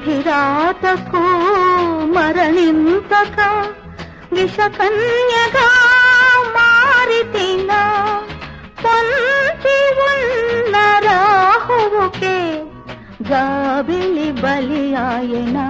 విధిరాతకు మరణింపక విషకన్యగా మారితిన పొంచి ఉన్న రాహువుకే జాబిలి బలి ఆయనా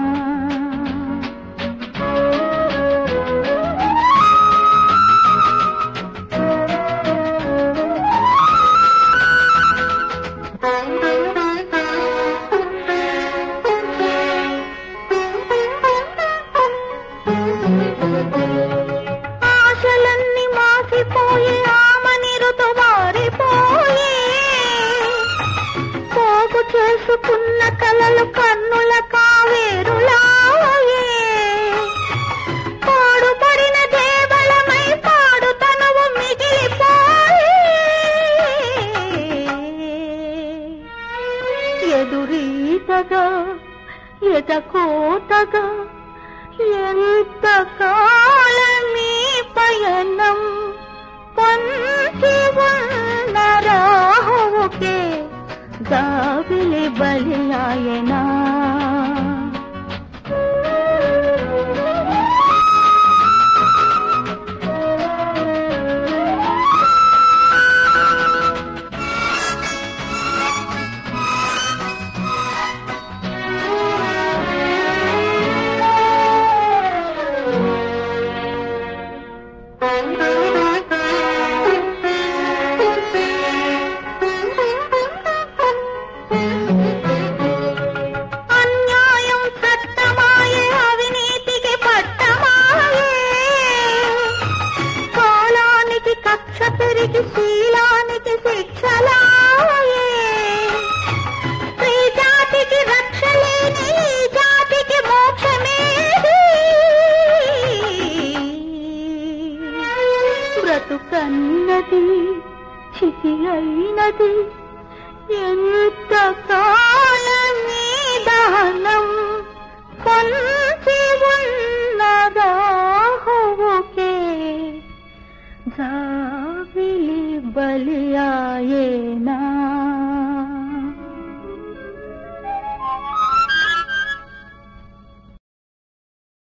ఆశలన్నీ మాసిపోయి ఆమని ఋతువారిపోయి పోగు చేసుకున్న కలలు కన్నుల కావేరులాయే పాడుపడిన దేవళమై పాడు తనువు మిగిలిపోయి ఎదురీతగా ఎదకోతగా ఎంత కాలమీ పయనం పొంచి ఉన్న రాహువుకే జాబిలి బలి ఆయనా